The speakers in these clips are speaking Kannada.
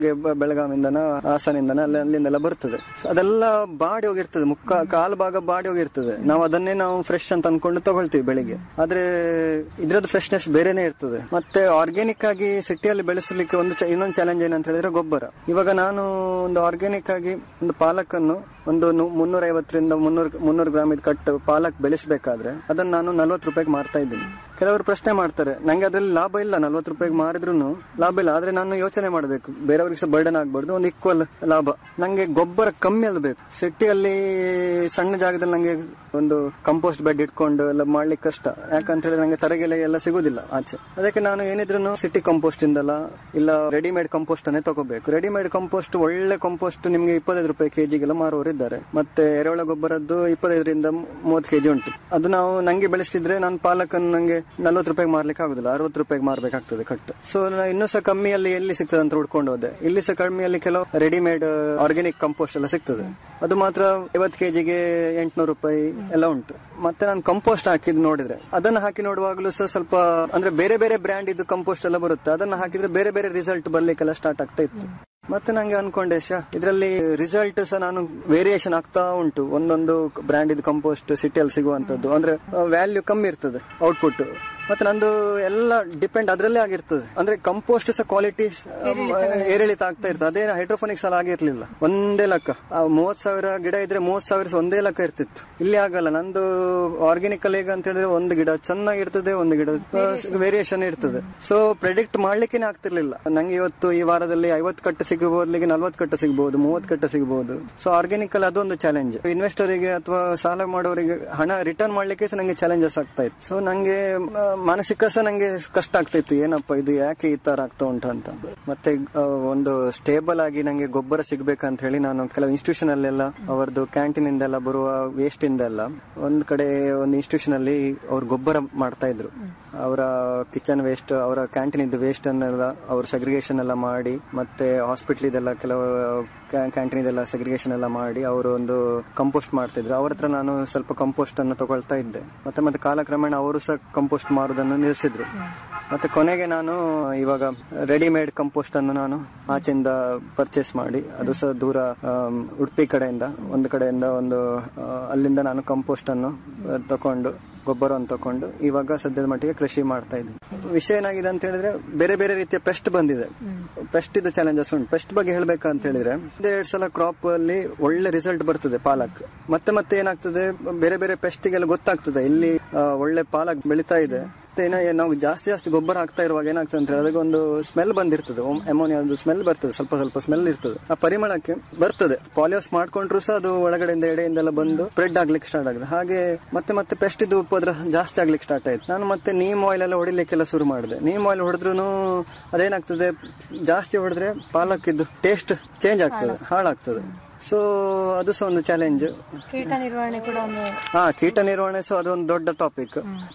ಬ- ಬೆಳಗಾವಿಂದನ ಹಾಸನಿಂದನ ಅಲ್ಲಿ ಅಲ್ಲಿಂದೆಲ್ಲ ಬರ್ತದೆ So ಅದೆಲ್ಲ ಬಾಡಿ ಹೋಗಿರ್ತದೆ ಮುಕ್ಕ ಕಾಲು ಭಾಗ ಬಾಡಿ ಹೋಗಿರ್ತದೆ ನಾವು ಅದನ್ನೇ ನಾವು ಫ್ರೆಶ್ ಅಂತ ಅನ್ಕೊಂಡು ತಗೊಳ್ತೀವಿ ಬೆಳಿಗ್ಗೆ ಆದ್ರೆ ಇದ್ರದ್ದು ಫ್ರೆಶ್ನೆಸ್ ಬೇರೆನೆ ಇರ್ತದೆ ಮತ್ತೆ ಆರ್ಗ್ಯಾನಿಕ್ ಆಗಿ ಸಿಟಿಯಲ್ಲಿ ಬೆಳೆಸಲಿಕ್ಕೆ ಒಂದು ಚ- ಇನ್ನೊಂದು ಚಾಲೆಂಜ್ ಏನಂತ ಹೇಳಿದ್ರೆ ಗೊಬ್ಬರ ಇವಾಗ ನಾನು ಒಂದು ಆರ್ಗ್ಯಾನಿಕ್ ಆಗಿ ಒಂದು ಪಾಲಕನ್ನು ಒಂದು ಮುನ್ನೂರ ಐವತ್ತರಿಂದ ಮುನ್ನೂರು ಮುನ್ನೂರು ಗ್ರಾಮ್ ಇದು ಕಟ್ಟು ಪಾಲಕ್ ಬೆಳೆಸಬೇಕಾದ್ರೆ ಅದನ್ನ ನಾನು ನಲ್ವತ್ತು ರೂಪಾಯಿಗೆ ಮಾರ್ತಾ ಇದ್ದೀನಿ ಕೆಲವರು ಪ್ರಶ್ನೆ ಮಾಡ್ತಾರೆ ನಂಗೆ ಅದ್ರಲ್ಲಿ ಲಾಭ ಇಲ್ಲ ನಲ್ವತ್ತು ರೂಪಾಯಿಗೆ ಮಾರಿದ್ರು ಲಾಭ ಇಲ್ಲ ಆದ್ರೆ ನಾನು ಯೋಚನೆ ಮಾಡಬೇಕು ಬೇರೆಯವ್ರಿಗೆ ಸಹ ಬರ್ಡನ್ ಆಗ್ಬಾರ್ದು ಒಂದು ಈಕ್ವಲ್ ಲಾಭ ನಂಗೆ ಗೊಬ್ಬರ ಕಮ್ಮಿ ಅಲ್ಲಿ ಬೇಕು ಸಿಟಿಯಲ್ಲಿ ಸಣ್ಣ ಜಾಗದಲ್ಲಿ ನಂಗೆ ಒಂದು ಕಂಪೋಸ್ಟ್ ಬೆಡ್ ಇಟ್ಕೊಂಡು ಎಲ್ಲ ಮಾಡ್ಲಿಕ್ಕೆ ಕಷ್ಟ ಯಾಕಂತ ಹೇಳಿದ್ರೆ ನಂಗೆ ತರಗೆಲೆ ಎಲ್ಲ ಸಿಗುದಿಲ್ಲ ಆಚೆ ಅದಕ್ಕೆ ನಾನು ಏನಿದ್ರು ಸಿಟಿ ಕಂಪೋಸ್ಟ್ ಇಂದಲ್ಲ ಇಲ್ಲ ರೆಡಿಮೇಡ್ ಕಂಪೋಸ್ಟ್ ಅನ್ನೇ ತಗೋಬೇಕು ರೆಡಿಮೇಡ್ ಕಂಪೋಸ್ಟ್ ಒಳ್ಳೆ ಕಂಪೋಸ್ಟ್ ನಿಮ್ಗೆ ಇಪ್ಪತ್ತೈದು ರೂಪಾಯಿ ಕೆಜಿಗೆಲ್ಲ ಮಾರುವವರು ಇದ್ದಾರೆ ಮತ್ತೆ ಎರೆಹುಳ ಗೊಬ್ಬರದ್ದು ಇಪ್ಪತ್ತೈದರಿಂದ ಮೂವತ್ತು ಕೆಜಿ ಉಂಟು ಅದು ನಾವು ನಂಗೆ ಬೆಳೆಸ್ತಿದ್ರೆ ನಾನು ಪಾಲಕನ್ನು ನಂಗೆ ನಲ್ವತ್ತು ರೂಪಾಯಿಗೆ ಮಾರ್ಲಿಕ್ಕೆ ಆಗುದಿಲ್ಲ ಅರವತ್ತು ರೂಪಾಯಿಗೆ ಮಾರ್ಬೇಕಾಗ್ತದೆ ಕಟ್ಟು ಸೊ ಇನ್ನೂ ಸಹ ಕಮ್ಮಿಯಲ್ಲಿ ಎಲ್ಲಿ ಸಿಗ್ತದೆ ಅಂತ ಹುಡ್ಕೊಂಡು ಹೋದೆ ಇಲ್ಲಿ ಸಹ ಕಮ್ಮಿಯಲ್ಲಿ ಕೆಲವು ರೆಡಿಮೇಡ್ ಆರ್ಗ್ಯಾನಿಕ್ ಕಂಪೋಸ್ಟ್ ಎಲ್ಲ ಸಿಗ್ತದೆ ಅದು ಮಾತ್ರ ಐವತ್ತು ಕೆಜಿಗೆ ಎಂಟ್ನೂರು ರೂಪಾಯಿ ಎಲ್ಲ ಉಂಟು ಮತ್ತೆ ನಾನು ಕಂಪೋಸ್ಟ್ ಹಾಕಿದ್ ನೋಡಿದ್ರೆ ಅದನ್ನ ಹಾಕಿ ನೋಡುವಾಗಲೂ ಸಹ ಸ್ವಲ್ಪ ಅಂದ್ರೆ ಬೇರೆ ಬೇರೆ ಬ್ರ್ಯಾಂಡ್ ಇದು ಕಂಪೋಸ್ಟ್ ಎಲ್ಲ ಬರುತ್ತೆ ಅದನ್ನ ಹಾಕಿದ್ರೆ ಬೇರೆ ಬೇರೆ ರಿಸಲ್ಟ್ ಬರ್ಲಿಕ್ಕೆಲ್ಲ ಸ್ಟಾರ್ಟ್ ಆಗ್ತಾ ಇತ್ತು ಮತ್ತೆ ನಂಗೆ ಅನ್ಕೊಂಡೆ ಶಾ ಇದರಲ್ಲಿ ರಿಸಲ್ಟ್ ಸಹ ನಾನು ವೇರಿಯೇಷನ್ ಆಗ್ತಾ ಉಂಟು ಒಂದೊಂದು ಬ್ರ್ಯಾಂಡ್ ಇದು ಕಂಪೋಸ್ಟ್ ಸಿಟಿಯಲ್ಲಿ ಸಿಗುವಂತದ್ದು ಅಂದ್ರೆ ವ್ಯಾಲ್ಯೂ ಕಮ್ಮಿ ಇರ್ತದೆ ಔಟ್ಪುಟ್ ಮತ್ತೆ ನಂದು ಎಲ್ಲ ಡಿಪೆಂಡ್ ಅದ್ರಲ್ಲೇ ಆಗಿರ್ತದೆ ಅಂದ್ರೆ ಕಂಪೋಸ್ಟ್ ಸಹ ಕ್ವಾಲಿಟಿ ಏರಿಳಿತ ಆಗ್ತಾ ಇರ್ತದೆ ಅದೇ ಹೈಡ್ರೋಫೋನಿಕ್ಸ್ ಅಲ್ಲಿ ಆಗಿರ್ಲಿಲ್ಲ ಒಂದೇ ಲೆಕ್ಕ ಮೂವತ್ ಸಾವಿರ ಗಿಡ ಇದ್ರೆ ಮೂವತ್ ಸಾವಿರ ಸಹ ಒಂದೇ ಲೆಕ್ಕ ಇರ್ತಿತ್ತು ಇಲ್ಲಿ ಆಗಲ್ಲ ನಂದು ಆರ್ಗ್ಯಾನಿಕ್ ಅಲ್ಲಿ ಹೇಗೆ ಅಂತ ಹೇಳಿದ್ರೆ ಒಂದು ಗಿಡ ಚೆನ್ನಾಗಿರ್ತದೆ ಒಂದು ಗಿಡ ವೇರಿಯೇಷನ್ ಇರ್ತದೆ ಸೊ ಪ್ರೆಡಿಕ್ಟ್ ಮಾಡ್ಲಿಕ್ಕೆ ಆಗ್ತಿರ್ಲಿಲ್ಲ ನಂಗೆ ಇವತ್ತು ಈ ವಾರದಲ್ಲಿ ಐವತ್ತು ಕಟ್ಟು ಸಿಗಬಹುದ್ಲಿಗೆ ನಲ್ವತ್ತು ಕಟ್ಟು ಸಿಗಬಹುದು ಮೂವತ್ತು ಕಟ್ಟು ಸಿಗಬಹುದು ಸೊ ಆರ್ಗ್ಯಾನಿಕ್ ಅಲ್ಲಿ ಅದೊಂದು ಚಾಲೆಂಜ್ ಇನ್ವೆಸ್ಟರಿಗೆ ಅಥವಾ ಸಾಲ ಮಾಡೋರಿಗೆ ಹಣ ರಿಟರ್ನ್ ಮಾಡ್ಲಿಕ್ಕೆ ಸಹ ನಂಗೆ ಚಾಲೆಂಜಸ್ ಆಗ್ತಾ ಇತ್ತು ಸೊ ನಂಗೆ ಆ, ಮಾನಸಿಕ ಸಹ ನಂಗೆ ಕಷ್ಟ ಆಗ್ತಾ ಇತ್ತು ಏನಪ್ಪ ಇದು ಯಾಕೆ ಈ ತರ ಆಗ್ತಾ ಉಂಟು ಅಂತ ಮತ್ತೆ ಆ, ಒಂದು ಸ್ಟೇಬಲ್ ಆಗಿ ನಂಗೆ ಗೊಬ್ಬರ ಸಿಗ್ಬೇಕಂತ ಹೇಳಿ ನಾನು ಕೆಲವು ಇನ್ಸ್ಟಿಟ್ಯೂಷನ್ ಅಲ್ಲೆಲ್ಲ ಅವರದ್ದು ಕ್ಯಾಂಟೀನ್ ಇಂದೆಲ್ಲ ಬರುವ ವೇಸ್ಟ್ ಇಂದೆಲ್ಲ ಒಂದ್ ಕಡೆ ಒಂದು ಇನ್ಸ್ಟಿಟ್ಯೂಷನ್ ಅಲ್ಲಿ ಅವ್ರು ಗೊಬ್ಬರ ಮಾಡ್ತಾ ಇದ್ರು ಅವರ ಕಿಚನ್ ವೇಸ್ಟ್ ಅವರ ಕ್ಯಾಂಟೀನ್ ಇದ್ದು ವೇಸ್ಟ್ ಅನ್ನೆಲ್ಲ ಅವ್ರ ಸೆಗ್ರಿಗೇಷನ್ ಎಲ್ಲ ಮಾಡಿ ಮತ್ತೆ ಹಾಸ್ಪಿಟ್ಲ್ ಇದೆಲ್ಲ ಕೆಲವು ಕ್ಯಾಂಟೀನ್ ಇದೆಲ್ಲ ಸೆಗ್ರಿಗೇಷನ್ ಎಲ್ಲ ಮಾಡಿ ಅವರು ಒಂದು ಕಂಪೋಸ್ಟ್ ಮಾಡ್ತಿದ್ರು ಅವ್ರ ಹತ್ರ ನಾನು ಸ್ವಲ್ಪ ಕಂಪೋಸ್ಟ್ ಅನ್ನು ತಗೊಳ್ತಾ ಇದ್ದೆ ಮತ್ತೆ ಮತ್ತೆ ಕಾಲಕ್ರಮೇಣ ಅವರು ಸಹ ಕಂಪೋಸ್ಟ್ ಮಾರುವುದನ್ನು ನಿಲ್ಲಿಸಿದ್ರು ಮತ್ತೆ ಕೊನೆಗೆ ನಾನು ಇವಾಗ ರೆಡಿಮೇಡ್ ಕಂಪೋಸ್ಟ್ ಅನ್ನು ನಾನು ಆಚೆಯಿಂದ ಪರ್ಚೇಸ್ ಮಾಡಿ ಅದು ಸಹ ದೂರ ಆಮ್, ಉಡುಪಿ ಕಡೆಯಿಂದ ಒಂದು ಕಡೆಯಿಂದ ಒಂದು ಆ, ಅಲ್ಲಿಂದ ನಾನು ಕಂಪೋಸ್ಟ್ ಅನ್ನು ಆ, ತಕೊಂಡು ಗೊಬ್ಬರವನ್ನು ತಕೊಂಡು ಇವಾಗ ಸದ್ಯದ ಮಟ್ಟಿಗೆ ಕೃಷಿ ಮಾಡ್ತಾ ಇದ್ದೀನಿ ವಿಷಯ ಏನಾಗಿದೆ ಅಂತ ಹೇಳಿದ್ರೆ ಬೇರೆ ಬೇರೆ ರೀತಿಯ ಪೆಸ್ಟ್ ಬಂದಿದೆ ಪೆಸ್ಟ್ ಇದು ಚಾಲೆಂಜಸ್ ಉಂಟು ಪೆಸ್ಟ್ ಬಗ್ಗೆ ಹೇಳ್ಬೇಕಂತ ಹೇಳಿದ್ರೆ ಎರಡು ಸಲ ಕ್ರಾಪ್ ಅಲ್ಲಿ ಒಳ್ಳೆ ರಿಸಲ್ಟ್ ಬರ್ತದೆ ಪಾಲಕ್ ಮತ್ತೆ ಮತ್ತೆ ಏನಾಗ್ತದೆ ಬೇರೆ ಬೇರೆ ಪೆಸ್ಟಿಗೆಲ್ಲ ಗೊತ್ತಾಗ್ತದೆ ಇಲ್ಲಿ ಆ, ಒಳ್ಳೆ ಪಾಲಕ್ ಬೆಳೀತಾ ಇದೆ ಮತ್ತೆ ಏನೋ ನಾವು ಜಾಸ್ತಿ ಜಾಸ್ತಿ ಗೊಬ್ಬರ ಹಾಕ್ತಾ ಇರುವಾಗ ಏನಾಗ್ತದೆ ಅಂತ ಹೇಳಿದ್ರೆ ಅದಕ್ಕೆ ಒಂದು ಸ್ಮೆಲ್ ಬಂದಿರ್ತದೆ ಅಮೋನಿಯಾ ಒಂದು ಸ್ಮೆಲ್ ಬರ್ತದೆ ಸ್ವಲ್ಪ ಸ್ವಲ್ಪ ಸ್ಮೆಲ್ ಇರ್ತದೆ ಆ ಪರಿಮಳಕ್ಕೆ ಬರ್ತದೆ ಪಾಲಿಯೋಸ್ ಮಾಡ್ಕೊಂಡ್ರು ಸಹ ಅದು ಒಳಗಡೆಯಿಂದ ಎಡೆಯಿಂದೆಲ್ಲ ಬಂದು ಸ್ಪ್ರೆಡ್ ಆಗ್ಲಿಕ್ಕೆ ಸ್ಟಾರ್ಟ್ ಆಗಿದೆ ಹಾಗೆ ಮತ್ತೆ ಮತ್ತೆ ಪೆಸ್ಟ್ ಇದು ಉಪದ್ರ ಜಾಸ್ತಿ ಆಗ್ಲಿಕ್ಕೆ ಸ್ಟಾರ್ಟ್ ಆಯ್ತು ನಾನು ಮತ್ತೆ ನೀಮ್ ಆಯಿಲ್ ಎಲ್ಲ ಹೊಡಿಲಿಕ್ಕೆಲ್ಲ ಶುರು ಮಾಡಿದೆ ನೀಮ್ ಆಯಿಲ್ ಹೊಡೆದ್ರು ಅದೇನಾಗ್ತದೆ ಜಾಸ್ತಿ ಹೊಡೆದ್ರೆ ಪಾಲಕ್ಕಿದ್ದು ಟೇಸ್ಟ್ ಚೇಂಜ್ ಆಗ್ತದೆ ಹಾಳಾಗ್ತದೆ ಸೊ ಅದು ಸಹ ಒಂದು ಚಾಲೆಂಜ್ ಕೀಟ ನಿರ್ವಹಣೆ ಕೂಡ ಒಂದು ಹಾ ಕೀಟ ನಿರ್ವಹಣೆ ಸಹ ಅದೊಂದು ದೊಡ್ಡ ಟಾಪಿಕ್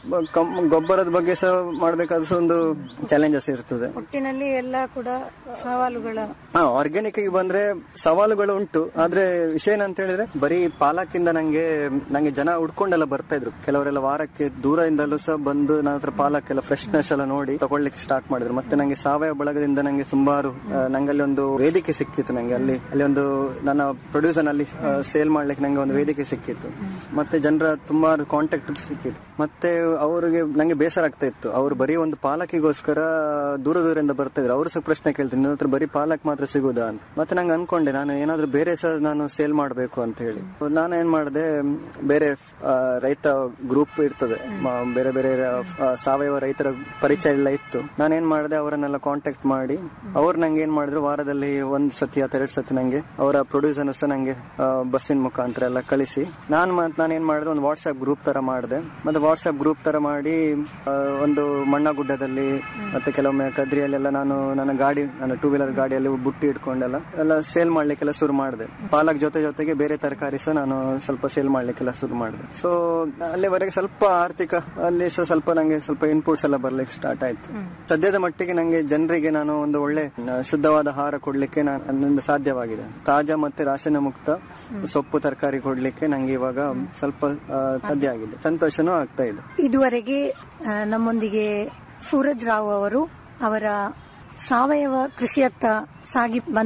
ಗೊಬ್ಬರದ ಬಗ್ಗೆ ಸಹ ಮಾಡ್ಬೇಕಾದ್ರೂ ಸಹ ಒಂದು ಚಾಲೆಂಜಸ್ ಇರ್ತದೆ ಒಟ್ಟಿನಲ್ಲಿ ಎಲ್ಲ ಕೂಡ ಸವಾಲುಗಳ ಹಾ ಆರ್ಗ್ಯಾನಿಕ್ ಗೆ ಬಂದ್ರೆ ಸವಾಲುಗಳು ಉಂಟು ಆದ್ರೆ ವಿಷಯ ಏನಂತ ಹೇಳಿದ್ರೆ ಬರೀ ಪಾಲಕ್ಕಿಂದ ನಂಗೆ ನಂಗೆ ಜನ ಹುಡ್ಕೊಂಡೆಲ್ಲ ಬರ್ತಾ ಇದ್ರು ಕೆಲವರೆಲ್ಲ ವಾರಕ್ಕೆ ದೂರದಿಂದಲೂ ಸಹ ಬಂದು ನನ್ನ ಹತ್ರ ಪಾಲಕ್ ಎಲ್ಲ ಫ್ರೆಶ್ನೆಸ್ ಎಲ್ಲ ನೋಡಿ ತಗೊಳ್ಳಿಕ್ಕೆ ಸ್ಟಾರ್ಟ್ ಮಾಡಿದ್ರು ಮತ್ತೆ ನಂಗೆ ಸಾವಯವ ಬಳಗದಿಂದ ನಂಗೆ ಸುಮಾರು ಆ, ನಂಗಲ್ಲಿ ಒಂದು ವೇದಿಕೆ ಸಿಕ್ಕಿತ್ತು ನಂಗೆ ಅಲ್ಲಿ ಅಲ್ಲಿ ಒಂದು ನನ್ನ ಪ್ರೊಡ್ಯೂಸರ್ ಅಲ್ಲಿ ಸೇಲ್ ಮಾಡ್ಲಿಕ್ಕೆ ನಂಗೆ ಒಂದು ವೇದಿಕೆ ಸಿಕ್ಕಿತ್ತು ಮತ್ತೆ ಜನರ ಸುಮಾರು ಕಾಂಟ್ಯಾಕ್ಟ್ ಸಿಕ್ಕಿತ್ತು ಮತ್ತೆ ಅವರಿಗೆ ನಂಗೆ ಬೇಸರ ಆಗ್ತಾ ಇತ್ತು ಅವರು ಬರೀ ಒಂದು ಪಾಲಕಿಗೋಸ್ಕರ ದೂರ ದೂರದಿಂದ ಬರ್ತಾ ಇದ್ರು ಅವರು ಸಹ ಪ್ರಶ್ನೆ ಕೇಳ್ತೀನಿ ನನ್ನ ಹತ್ರ ಬರೀ ಪಾಲಕ್ ಮಾತ್ರ ಸಿಗುದಾ ಅಂತ ಮತ್ತೆ ನಂಗೆ ಅನ್ಕೊಂಡೆ ನಾನು ಏನಾದ್ರೂ ಬೇರೆ ಸಹ ನಾನು ಸೇಲ್ ಮಾಡಬೇಕು ಅಂತ ಹೇಳಿ ನಾನು ಏನ್ ಮಾಡಿದೆ ಬೇರೆ ಆ, ರೈತ ಗ್ರೂಪ್ ಇರ್ತದೆ ಮ- ಬೇರೆ ಬೇರೆ ಆ, ಸಾವಯವ ರೈತರ ಪರಿಚಯ ಎಲ್ಲ ಇತ್ತು ನಾನೇನ್ ಮಾಡಿದೆ ಅವರನ್ನೆಲ್ಲ ಕಾಂಟ್ಯಾಕ್ಟ್ ಮಾಡಿ ಅವ್ರು ನಂಗೆ ಏನ್ ಮಾಡಿದ್ರು ವಾರದಲ್ಲಿ ಒಂದ್ ಸತಿ ಅಥವಾ ಎರಡ್ ಸತಿ ನಂಗೆ ಅವರ ಪ್ರೊಡ್ಯೂಸರ್ ಸಹ ನಂಗೆ ಆ, ಬಸ್ಸಿನ ಮುಖಾಂತರ ಎಲ್ಲ ಕಳಿಸಿ ನಾನು ಮತ್ತೆ ನಾನು ಏನ್ ಮಾಡಿದೆ ಒಂದು ವಾಟ್ಸ್ಆಪ್ ಗ್ರೂಪ್ ತರ ಮಾಡಿದೆ ಮತ್ತೆ ವಾಟ್ಸ್ಆಪ್ ಗ್ರೂಪ್ ತರ ಮಾಡಿ ಆ, ಒಂದು ಮಣ್ಣಗುಡ್ಡದಲ್ಲಿ ಮತ್ತೆ ಕೆಲವೊಮ್ಮೆ ಕದ್ರಿಯಲ್ಲೆಲ್ಲ ನಾನು ನನ್ನ ಗಾಡಿ ನನ್ನ ಟೂ ವೀಲರ್ ಗಾಡಿಯಲ್ಲಿ ಬುಟ್ಟಿ ಇಟ್ಕೊಂಡೆಲ್ಲ ಎಲ್ಲ ಸೇಲ್ ಮಾಡ್ಲಿಕ್ಕೆಲ್ಲ ಶುರು ಮಾಡಿದೆ ಪಾಲಕ್ ಜೊತೆ ಜೊತೆಗೆ ಬೇರೆ ತರಕಾರಿ ಸಹ ನಾನು ಸ್ವಲ್ಪ ಸೇಲ್ ಮಾಡ್ಲಿಕ್ಕೆಲ್ಲ ಶುರು ಮಾಡಿದೆ ಸೊ ಅಲ್ಲಿವರೆಗೆ ಸ್ವಲ್ಪ ಆರ್ಥಿಕ ಅಲ್ಲಿ ಸಹ ಸ್ವಲ್ಪ ನಂಗೆ ಸ್ವಲ್ಪ ಇನ್ಪುಟ್ಸ್ ಎಲ್ಲ ಬರ್ಲಿಕ್ಕೆ ಸ್ಟಾರ್ಟ್ ಆಯ್ತು ಸದ್ಯದ ಮಟ್ಟಿಗೆ ನಂಗೆ ಜನರಿಗೆ ನಾನು ಒಂದು ಒಳ್ಳೆ ಆ, ಶುದ್ಧವಾದ ಆಹಾರ ಕೊಡ್ಲಿಕ್ಕೆ ನಾನು ನನ್ನಿಂದ ಸಾಧ್ಯವಾಗಿದೆ ತಾಜಾ ಮತ್ತೆ ರಾಶನ ಮುಕ್ತ ಸೊಪ್ಪು ತರಕಾರಿ ಕೊಡ್ಲಿಕ್ಕೆ ನಂಗೆ ಇವಾಗ ಸ್ವಲ್ಪ ಆ, ಸಾಧ್ಯ ಆಗಿದೆ ಸಂತೋಷನೂ ಆಗ್ತಾ ಇದೆ ಇದುವರೆಗೆ ಆ, ನಮ್ಮೊಂದಿಗೆ ಸೂರಜ್ ರಾವ್ ಅವರು ಅವರ ಸಾವಯವ ಕೃಷಿಯತ್ತ ಸಾಗಿ